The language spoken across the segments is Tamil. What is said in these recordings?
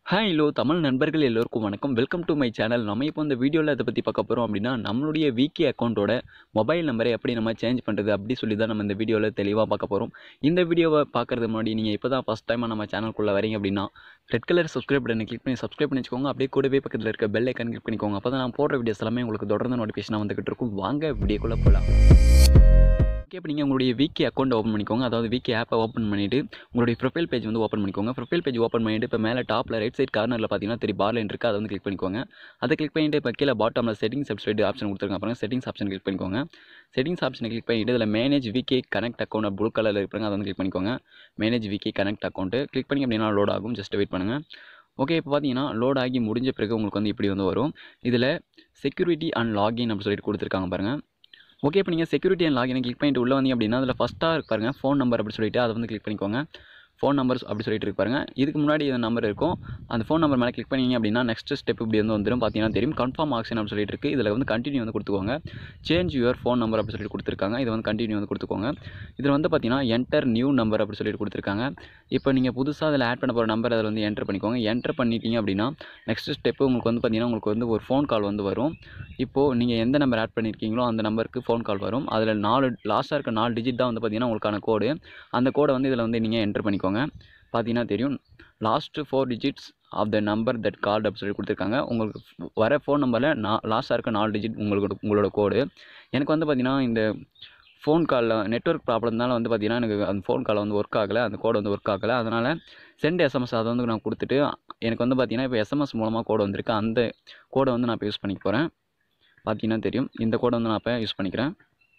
ஹாய் ஹலோ தமிழ் நண்பர்கள் எல்லோருக்கும் வணக்கம் வெல்கம் டு மை சேனல் நம்ம இப்போ இந்த வீடியோவில் அதை பற்றி பார்க்க போகிறோம் அப்படின்னா நம்மளுடைய விகே அக்கௌண்ட்டோட மொபைல் நம்பரை எப்படி நம்ம சேஞ்ச் பண்ணுறது அப்படி சொல்லி தான் நம்ம இந்த வீடியோவில் தெளிவாக பார்க்க போகிறோம் இந்த வீடியோவை பார்க்கறது முன்னாடி நீங்கள் இப்போ தான் ஃபஸ்ட் டைமாக நம்ம சேனலுக்குள்ளே வரீங்க அப்படின்னா ரெட் கலர் சப்ஸ்கிரைப் பட்டனை கிளிக் பண்ணி சப்ஸ்கிரைப் பண்ணி வச்சுக்கோங்க அப்படியே கூடவே பக்கத்தில் இருக்க பெல் ஐக்கன் கிளிக் பண்ணிக்கோங்க அப்போ தான் நான் போடுற வீடியோஸ் எல்லாமே உங்களுக்கு தொடர்ந்து நோட்டிஃபிகேஷனாக வந்துகிட்டு இருக்கும் வாங்க வீடியோக்குள்ளே போகலாம் ஓகே இப்போ நீங்கள் உங்களுடைய விகே அக்கௌண்ட் ஓப்பன் பண்ணிக்கோங்க அதாவது விகே ஆப்பை ஓப்பன் பண்ணிவிட்டு உங்களுடைய ப்ரொஃபைல் பேஜ் வந்து ஓப்பன் பண்ணிக்கோங்க ப்ரொஃபைல் பேஜ் ஓப்பன் பண்ணிவிட்டு இப்போ மேலே டாப்பில் ரைட் சைட் கார்னரில் பார்த்தீங்கன்னா திரி பார் லைன் இருக்குது அதை வந்து கிளிக் பண்ணிக்கோங்க அதை கிளிக் பண்ணிட்டு இப்போ கீழே பாட்டமில் செட்டிங்ஸ் வெப்சைட் ஆப்ஷன் கொடுத்துருங்க அப்புறம் செட்டிங்ஸ் ஆப்ஷன் கிளிக் பண்ணிக்கோங்க செட்டிங்ஸ் ஆப்ஷனை கிளிக் பண்ணிட்டு இதில் manage VK connect account blue கலரில் இருப்பாங்க அதை வந்து கிளிக் பண்ணிக்கோங்க manage VK connect account click பண்ணி அப்படின்னா லோட் ஆகும் ஜஸ்ட் வெயிட் பண்ணுங்கள் ஓகே இப்போ பார்த்தீங்கன்னா லோட் ஆகி முடிஞ்ச பிறகு உங்களுக்கு வந்து இப்படி வந்து வரும் இதில் செக்யூரிட்டி அண்ட் லாகின் அப்படின்னு சொல்லிட்டு கொடுத்துருக்காங்க பாருங்கள் ஓகே இப்போ நீங்கள் செக்யூரிட்டி அண்ட் லாகினை கிளிக் பண்ணிட்டு உள்ளே வந்தீங்க அப்படின்னா அதில் ஃபஸ்ட்டாக இருக்கு பாருங்கள் ஃபோன் நம்பர் அப்படி சொல்லிட்டு அதை வந்து கிளிக் பண்ணிக்கோங்க ஃபோன் நம்பர்ஸ் அப்படி சொல்லிட்டு இருக்கு பாருங்க இதுக்கு முன்னாடி இந்த நம்பர் இருக்கும் அந்த ஃபோன் நம்பர் மேலே கிளிக் பண்ணீங்க அப்படின்னா நெக்ஸ்ட் ஸ்டெப் இப்படி வந்து வந்துடும் பார்த்தீங்கன்னா தெரியும் கன்ஃபார்ம் ஆக்ஷன் அப்படி சொல்லிட்டு இருக்கு இதில் வந்து கண்டினியூ வந்து கொடுத்துக்கோங்க சேஞ்ச் யுவர் ஃபோன் நம்பர் அப்படி சொல்லிட்டு கொடுத்துருக்காங்க இதை வந்து கண்டினியூ வந்து கொடுத்துக்கோங்க இதில் வந்து பார்த்தீங்கன்னா என்டர் நியூ நம்பர் அப்படி சொல்லிட்டு கொடுத்துருக்காங்க இப்போ நீங்கள் புதுசாக அதில் ஆட் பண்ண போகிற நம்பர் அதில் வந்து என்டர் பண்ணிக்கோங்க என்டர் பண்ணிட்டீங்க அப்படின்னா நெக்ஸ்ட் ஸ்டெப்பு உங்களுக்கு வந்து பார்த்தீங்கன்னா உங்களுக்கு வந்து ஒரு ஃபோன் கால் வந்து வரும் இப்போது நீங்கள் எந்த நம்பர் ஆட் பண்ணியிருக்கீங்களோ அந்த நம்பருக்கு ஃபோன் கால் வரும் அதில் நாலு லாஸ்ட்டாக இருக்க நாலு டிஜிட் தான் வந்து பார்த்தீங்கன்னா உங்களுக்கான கோடு அந்த கோடை வந்து இதில் வந்து நீங்கள் என்டர் பண்ணிக்கோங்க பார்த்தீங்கன்னா தெரியும் last four digits of the number that card அப்படி சொல்லி கொடுத்துருக்காங்க உங்களுக்கு வர ஃபோன் நம்பரில் நான் லாஸ்ட்டாக இருக்க நாலு டிஜிட் உங்களோட உங்களோட கோடு எனக்கு வந்து பார்த்தீங்கன்னா இந்த ஃபோன் காலில் நெட்ஒர்க் ப்ராப்ளம்னால வந்து பார்த்தீங்கன்னா எனக்கு அந்த ஃபோன் கால் வந்து ஒர்க் ஆகலை அந்த கோடு வந்து ஒர்க் ஆகலை அதனால் சென்ட் எஸ்எம்எஸ் அதை வந்து நான் கொடுத்துட்டு எனக்கு வந்து பார்த்தீங்கன்னா இப்போ எஸ்எம்எஸ் மூலமாக கோடு வந்திருக்கு அந்த கோடை வந்து நான் இப்போ யூஸ் பண்ணிக்க போகிறேன் பார்த்தீங்கன்னா தெரியும் இந்த கோடை வந்து நான் இப்போ யூஸ் பண்ணிக்கிறேன்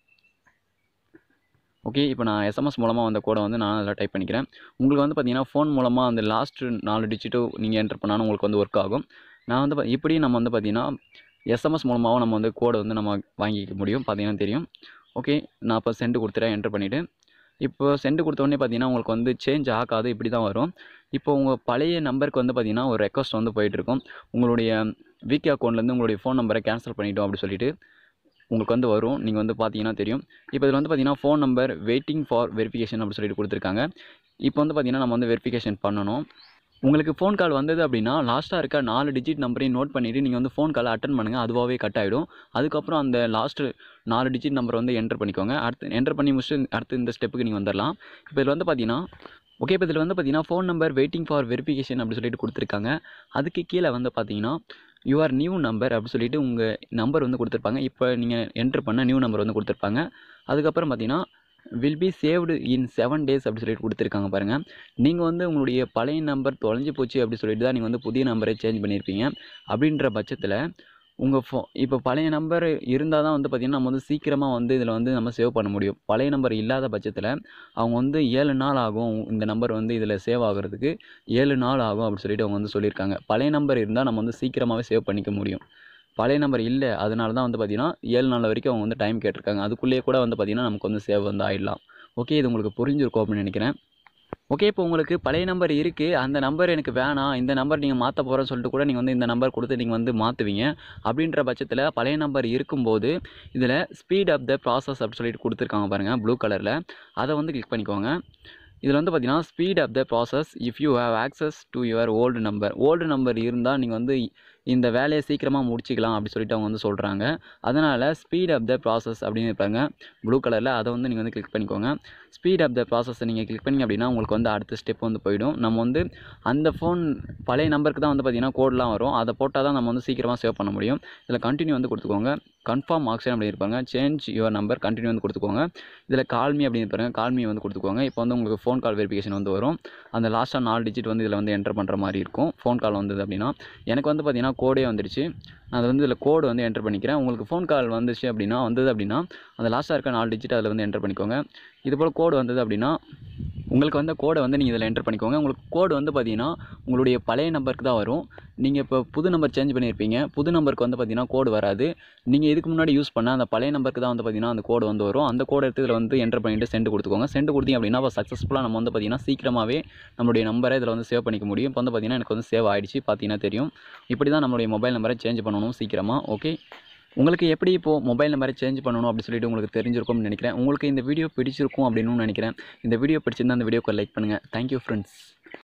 ஓகே இப்போ நான் எஸ்எம்எஸ் மூலமாக வந்த கோடை வந்து நான் அதில் டைப் பண்ணிக்கிறேன் உங்களுக்கு வந்து பார்த்தீங்கன்னா ஃபோன் மூலமாக அந்த லாஸ்ட்டு நாலு டிஜிட்டும் நீங்கள் என்டர் பண்ணாலும் உங்களுக்கு வந்து ஒர்க் ஆகும் நான் வந்து பா- இப்படி நம்ம வந்து பார்த்தீங்கன்னா எஸ்எம்எஸ் மூலமாகவும் நம்ம வந்து கோடை வந்து நம்ம வாங்கிக்க முடியும் பார்த்தீங்கன்னா தெரியும் ஓகே நான் இப்போ சென்ட் கொடுத்துறேன் என்டர் பண்ணிவிட்டு இப்போ சென்ட் கொடுத்த உடனே பார்த்தீங்கன்னா உங்களுக்கு வந்து சேஞ்ச் ஆகாது இப்படி தான் வரும் இப்போ உங்கள் பழைய நம்பருக்கு வந்து பார்த்தீங்கன்னா ஒரு ரெக்வஸ்ட் வந்து போயிட்டுருக்கும் உங்களுடைய விகே அக்கௌண்ட்லேருந்து உங்களுடைய ஃபோன் நம்பரை கேன்சல் பண்ணிட்டோம் அப்படி சொல்லிட்டு உங்களுக்கு வந்து வரும் நீங்கள் வந்து பார்த்தீங்கன்னா தெரியும் இப்போ இதில் வந்து பார்த்தீங்கன்னா phone number waiting for verification அப்படி சொல்லிட்டு கொடுத்துருக்காங்க இப்போ வந்து பார்த்தீங்கன்னா நம்ம வந்து வெரிஃபிகேஷன் பண்ணணும் உங்களுக்கு ஃபோன் கால் வந்தது அப்படின்னா லாஸ்ட்டாக இருக்க நாலு டிஜிட் நம்பரையும் நோட் பண்ணிவிட்டு நீங்கள் வந்து ஃபோன் காலை அட்டன் பண்ணுங்கள் அதுவாகவே கட் ஆகிடும் அதுக்கப்புறம் அந்த லாஸ்ட்டு நாலு டிஜிட் நம்பர் வந்து என்டர் பண்ணிக்கோங்க அடுத்து என்டர் பண்ணி முடிச்சுட்டு அடுத்து இந்த ஸ்டெப்புக்கு நீங்கள் வந்துடலாம் இப்போ இதில் வந்து பார்த்தீங்கன்னா ஓகே இப்போ இதில் வந்து பார்த்தீங்கன்னா phone number waiting for verification அப்படி சொல்லிட்டு கொடுத்துருக்காங்க அதுக்கு கீழே வந்து பார்த்தீங்கன்னா யுவர் நியூ நம்பர் அப்படி சொல்லிட்டு உங்கள் நம்பர் வந்து கொடுத்துருப்பாங்க இப்போ நீங்கள் என்ட்ரு பண்ண நியூ நம்பர் வந்து கொடுத்துருப்பாங்க அதுக்கப்புறம் பார்த்தீங்கன்னா will be saved in seven days அப்படி சொல்லிட்டு கொடுத்துருக்காங்க பாருங்கள் நீங்கள் வந்து உங்களுடைய பழைய நம்பர் தொலைஞ்சு போச்சு அப்படி சொல்லிட்டு தான் நீங்கள் வந்து புதிய நம்பரை சேஞ்ச் பண்ணியிருப்பீங்க அப்படின்ற பட்சத்தில் உங்கள் ஃபோ இப்போ பழைய நம்பர் இருந்தால் தான் வந்து பார்த்திங்கன்னா நம்ம வந்து சீக்கிரமாக வந்து இதில் வந்து நம்ம சேவ் பண்ண முடியும் பழைய நம்பர் இல்லாத பட்சத்தில் அவங்க வந்து ஏழு நாள் ஆகும் இந்த நம்பர் வந்து இதில் சேவ் ஆகிறதுக்கு ஏழு நாள் ஆகும் அப்படி சொல்லிட்டு அவங்க வந்து சொல்லியிருக்காங்க பழைய நம்பர் இருந்தால் நம்ம வந்து சீக்கிரமாகவே சேவ் பண்ணிக்க முடியும் பழைய நம்பர் இல்லை அதனால தான் வந்து பார்த்திங்கன்னா ஏழு நாள் வரைக்கும் அவங்க வந்து டைம் கேட்டிருக்காங்க அதுக்குள்ளேயே கூட வந்து பார்த்திங்கன்னா நமக்கு வந்து சேவ் வந்து ஆயிடலாம் ஓகே இது உங்களுக்கு புரிஞ்சிருக்கும் அப்படின்னு நினைக்கிறேன் ஓகே இப்போ உங்களுக்கு பழைய நம்பர் இருக்குது அந்த நம்பர் எனக்கு வேணாம் இந்த நம்பர் நீங்கள் மாற்ற போகிறேன்னு சொல்லிட்டு கூட நீங்கள் வந்து இந்த நம்பர் கொடுத்து நீங்கள் வந்து மாற்றுவீங்க அப்படின்ற பட்சத்தில் பழைய நம்பர் இருக்கும்போது இதில் ஸ்பீட் அப் த ப்ராசஸ் அப்படி சொல்லிட்டு கொடுத்துருக்காங்க பாருங்கள் ப்ளூ கலரில் அதை வந்து கிளிக் பண்ணிக்கோங்க இதில் வந்து பார்த்தீங்கன்னா speed up the process if you have access to your old number old number இருந்தால் நீங்கள் வந்து இந்த வேலையை சீக்கிரமாக முடிச்சிக்கலாம் அப்படி சொல்லிட்டு அவங்க வந்து சொல்கிறாங்க அதனால் ஸ்பீட் அப் த ப்ராசஸ் அப்படின்னு இருப்பாங்க ப்ளூ கலரில் அதை வந்து நீங்கள் வந்து கிளிக் பண்ணிக்கோங்க ஸ்பீட் அப் த ப்ராசஸை நீங்கள் கிளிக் பண்ணீங்க அப்படின்னா உங்களுக்கு வந்து அடுத்த ஸ்டெப் வந்து போயிடும் நம்ம வந்து அந்த ஃபோன் பழைய நம்பருக்கு தான் வந்து பார்த்தீங்கன்னா கோட்லாம் வரும் அதை போட்டால் தான் நம்ம வந்து சீக்கிரமாக சேவ் பண்ண முடியும் இதில் கண்டினியூ வந்து கொடுத்துக்கோங்க கன்ஃபார்ம் ஆக்ஷன் அப்படி இருப்பாங்க சேஞ்ச் யுவர் நம்பர் கண்டினியூ வந்து கொடுத்துக்கோங்க இதில் கால்மி அப்படின்னு இருப்பாங்க கால்மி வந்து கொடுத்துக்கோங்க இப்போ வந்து உங்களுக்கு ஃபோன் கால் வெரிஃபிகேஷன் வந்து வரும் அந்த லாஸ்ட்டாக நாலு டிஜிட் வந்து இதில் வந்து என்டர் பண்ணுற மாதிரி இருக்கும் ஃபோன் கால் வந்தது அப்படின்னா எனக்கு வந்து பார்த்தீங்கன்னா கோடே வந்துடுச்சு நான் அதை வந்து இதில் கோடு வந்து என்டர் பண்ணிக்கிறேன் உங்களுக்கு ஃபோன் கால் வந்துச்சு அப்படின்னா வந்தது அப்படின்னா அந்த லாஸ்ட்டாக இருக்க நாலு டிஜிட் அதில் வந்து என்டர் பண்ணிக்கோங்க இது போல் கோடு வந்தது அப்படின்னா உங்களுக்கு வந்த கோடை வந்து நீங்கள் இதில் என்டர் பண்ணிக்கோங்க உங்களுக்கு கோடு வந்து பார்த்தீங்கன்னா உங்களுடைய பழைய நம்பருக்கு தான் வரும் நீங்கள் இப்போ புது நம்பர் சேஞ்ச் பண்ணியிருப்பீங்க புது நம்பருக்கு வந்து பார்த்தீங்கன்னா கோடு வராது நீங்கள் இதுக்கு முன்னாடி யூஸ் பண்ண அந்த பழைய நம்பருக்கு தான் வந்து பார்த்தீங்கன்னா அந்த கோடு வந்து வரும் அந்த கோடை எடுத்து இதில் வந்து என்டர் பண்ணிட்டு சென்ட் கொடுத்துக்கோங்க சென்ட் கொடுத்தீங்க அப்படின்னா இப்போ சக்ஸஸ்ஃபுல்லாக நம்ம வந்து பார்த்தீங்கன்னா சீக்கிரமாகவே நம்மளுடைய நம்பரை இதில் வந்து சேவ் பண்ணிக்க முடியும் இப்போ வந்து பார்த்தீங்கன்னா எனக்கு வந்து சேவ் ஆயிடுச்சு பார்த்தீங்கன்னா தெரியும் இப்படி தான் நம்மளுடைய மொபைல் நம்பரை சேஞ்ச் பண்ணணும் சீக்கிரமாக ஓகே உங்களுக்கு எப்படி இப்போது மொபைல் நம்பரை சேஞ்ச் பண்ணணும் அப்படி சொல்லிட்டு உங்களுக்கு தெரிஞ்சிருக்கும்னு நினைக்கிறேன் உங்களுக்கு இந்த வீடியோ பிடிச்சிருக்கும் அப்படின்னு நினைக்கிறேன் இந்த வீடியோ பிடிச்சிருந்தா அந்த வீடியோக்கு லைக் பண்ணுங்கள் தேங்க்யூ ஃப்ரெண்ட்ஸ்